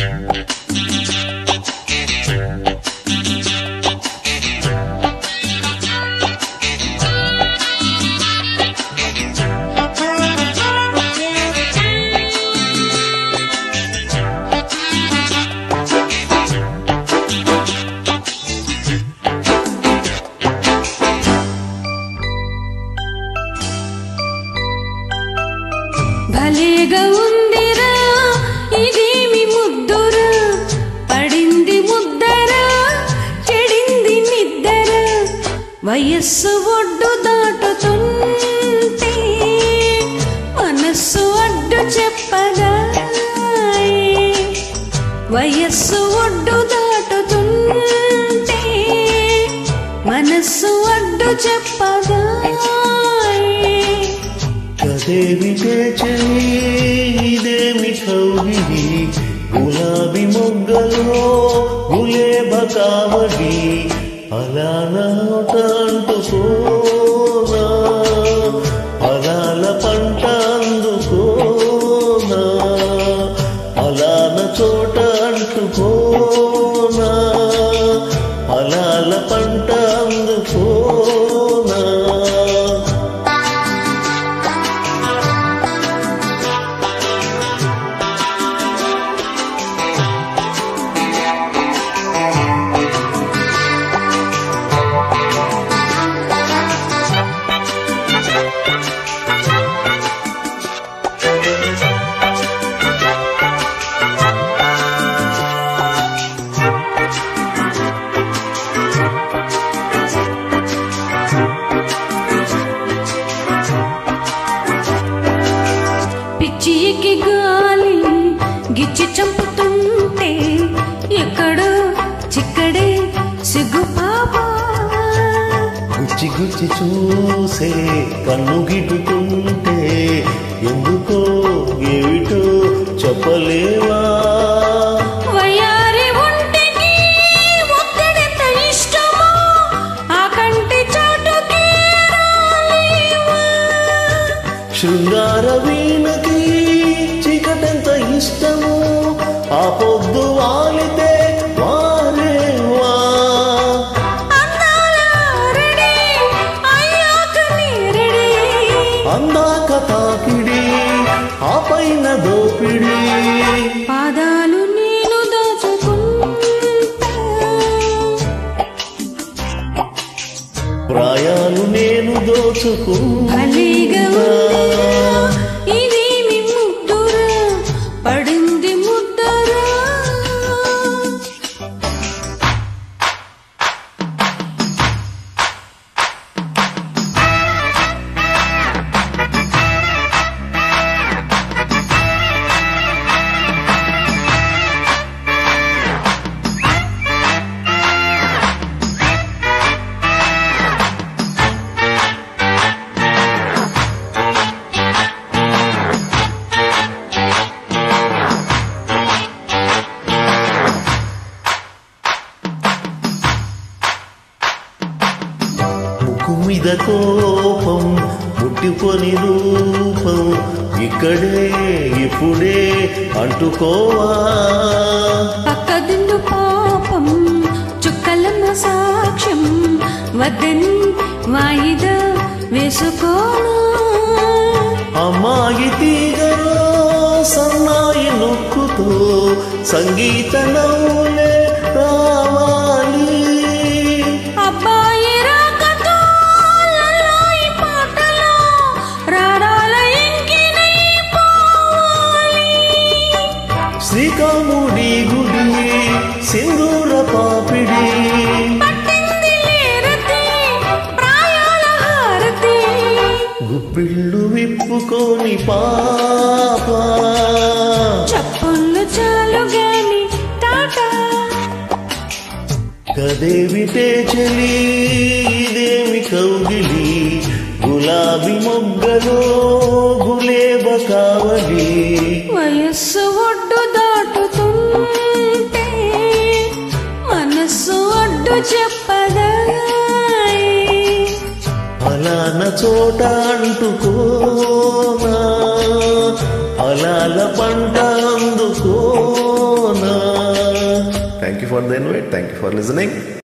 భలేగా ఉందిరా ఇదేమి ముద్దురా పడింది ముద్దరా చెడింది నిద్దర వయస్సు ఒడ్డు దాటుతుంటే మనస్సు అడ్డు చెప్పదా వయస్సు ఒడ్డు దాటుతుంటే మనస్సు అడ్డు చెప్పదా కదేవి పేచని ఇదేమి కౌగిలి గులాబీ మొగ్గలో గులేబ కావడి అలా నాట అంటుకోనా అలాల పంట అందుకోనా అలాన చోట అంటుకోనా అలాల పంట అందుకోనా పిచ్చి ఎక్కి గాలి గిచ్చి చంపుతుంటే ఎక్కడో చిక్కడే సిగ్గు పాపా గుచ్చి గుచ్చి చూసే కన్ను గిట్టుకుంటే ఎందుకో ఏమిటో చెప్పలేవా వయ్యారి ఒంటికి ఒక్కడెంత ఇష్టమో ఆ కంటి చాటుకి రాలేవా. శృంగార వీణకి చీకటెంత ఇష్టము ఆ పొద్దు వాలితే వారేవా అందాల రెడీ, అయ్యాక నీరెడీ. అందాక తాకిడి ఆ పైన దోపిడి పాదాలు నేను దాచుకుంటా ప్రాయాలు నేను దోచుకుంటా భలేగా ఉందిరా, ఇదేమి ముద్దురా పడింది ముద్దరా ముక్కు మీద కోపం ముట్టుకొని రూపం ఇక్కడే ఇప్పుడే అంటుకోవా పక్కదిండు పాపం చుక్కలమ్మ సాక్ష్యం వద్దని వాయిదా వేసుకోను అమ్మాయి తీగలో సన్నాయి నొక్కుతో సంగీత నవ్వులే రావాలి అబ్బాయి రాకతో లలాయి పాటలో రాడాల ఇంకినై పోవాలి శ్రీకాముడి గుడి సింధూర పాపిడి పట్టింది లేరతి ప్రాయాల హారతి గుప్పిళ్ళు విప్పుకొని పాప చప్పుళ్ళు చాలు గాని టాటా కదేవిటే చలి ఇదేమి కౌగిలి గులాబీ మొగ్గలో గులేబ కావలి వయస్సు ఒడ్డు దాటుతుంటే మనస్సు ఒడ్డు చెప్పదా అలాన చోట అంటుకోనా అలాల పంట అందుకోనా thank you for the invite thank you for listening